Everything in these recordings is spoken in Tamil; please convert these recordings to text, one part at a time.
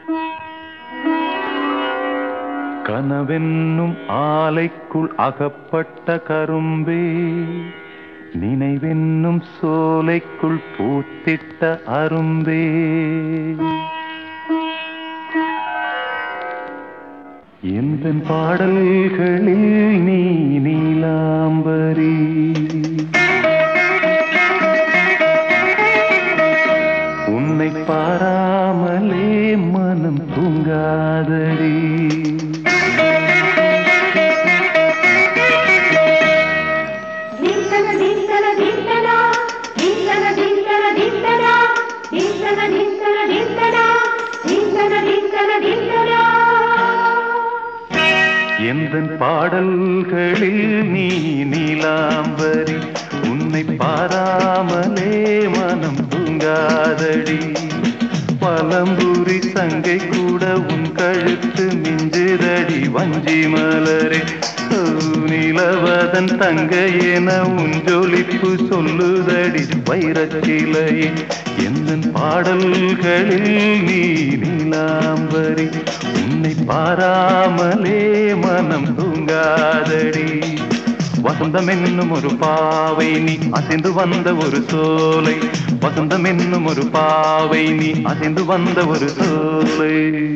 கனவென்னும் ஆலைக்குள் அகப்பட்ட கரும்பே நினைவென்னும் சோலைக்குள் பூத்திட்ட அரும்பே எந்த பாடல்களில் நீ நீலாம்பரி உன்னை பாராமலே மனம் தூங்காதடி దింతన దింతన దింతన దింతన దింతన దింతన దింతన దింతన దింతన దింతన దింతన దింతన எந்த பாடல்களில் நீ நீலாம்பரி உன்னை பாராமலே மனம் தூங்காதடி பழம்புரி சங்கை கூட உன் கழுத்து மிஞ்சுதடி வஞ்சி மலரே ஓ, நிலவதன் தங்கை என உன் ஜொலிப்பு சொல்லுதடி வைரச்சிலையே எந்த பாடல்களில் நீ நீலாம்பரி உன்னை பாராமலே மனம் தூங்காதடி வசந்தம் என்னும் ஒரு பாவை நீ அசைந்து வந்த ஒரு சோலை வசந்தம் என்னும் ஒரு பாவை நீ அசைந்து வந்த ஒரு சோலை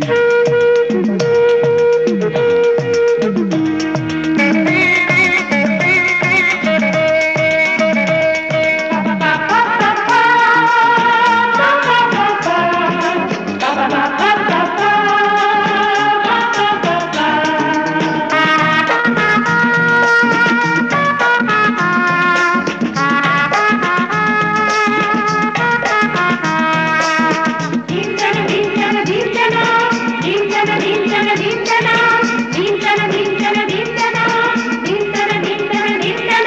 దింతన దింతన దింతన దింతన దింతన దింతన దింతన దింతన దింతన దింతన దింతన దింతన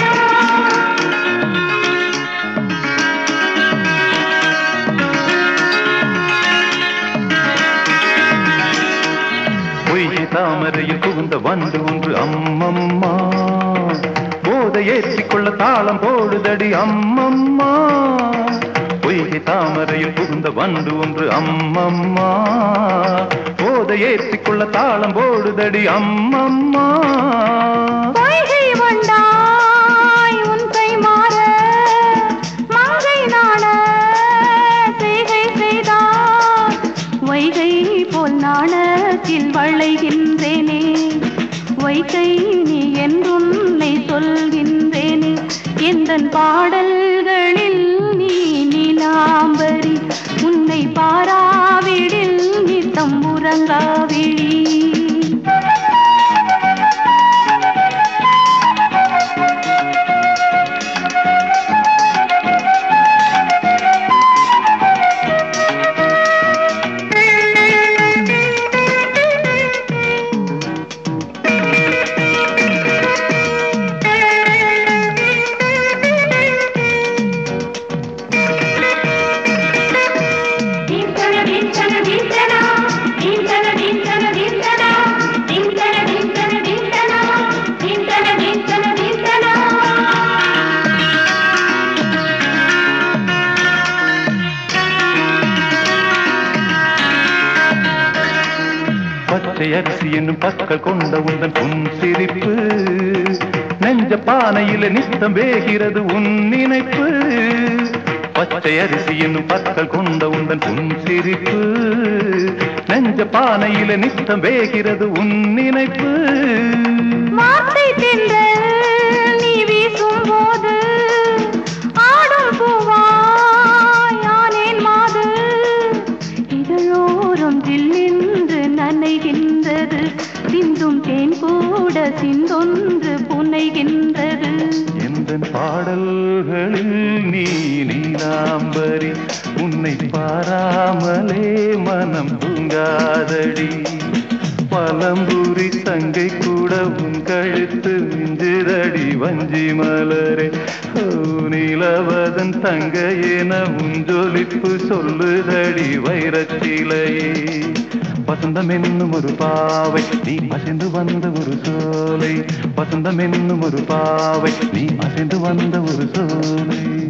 பொய்கை தாமரையில் புகுந்த வண்டு ஒன்று அம்மம்மா போதை ஏற்றிக்கொள்ள தாளம் போடுதடி அம்மம்மா பொய்கை தாமரையில் புகுந்த வண்டு ஒன்று அம்மம்மா போதை ஏற்றிக்கொள்ள தாளம் போடுதடி அம்மம்மா பொய்கை வந்தாய் உன் கை மாற மங்கை நாண செய்கை செய்தாய் வைகை போல் நாணத்தில் வளைகின்றேனே வைகை நீ என்றுன்னை சொல்கின்றேனே எந்தன் பாடல்களில் நீ நீலாம்பரி உன்னை பாராவிடில் நித்தம் உறங்காவிழி దింతన దింతన దింతన దింతన దింతన దింతన దింతన దింతన దింతన దింతన దింతన దింతన பச்சை அரிசி என்னும் பற்கள் கொண்ட உந்தன் உன் சிரிப்பு நெஞ்ச பானையில நித்தம் வேகிறது உன் நினைப்பு பச்சை அரிசி என்னும் பற்கள் கொண்ட உந்தன் உன் சிரிப்பு நெஞ்ச பானையில நித்தம் வேகிறது உன் நினைப்பு வார்த்தை தென்றல் நீ வீசும் போது ஆடும் பூவாய் ஆனேன் மாது இதழோரம் ஜில்லென்று நனைகின்றது சிந்தும் தேன் கூட சிந்தொன்று புனைகின்றது எந்த பாடல்களில் நீ நீலாம்பரி உன்னை பாராமலே மனம் தூங்காதடி பழம்புரி தங்கை கூட உன் கழுத்து மிஞ்சுதடி வஞ்சி மலரே ஓ, நிலவதன் தங்கை என உன் ஜொலிப்பு சொல்லுதடி வைரச்சிலையே வசந்தம் என்னும் ஒரு பாவை நீ அசைந்து வந்த ஒரு சோலை வசந்தம் என்னும் ஒரு பாவை நீ அசைந்து வந்த ஒரு சோலை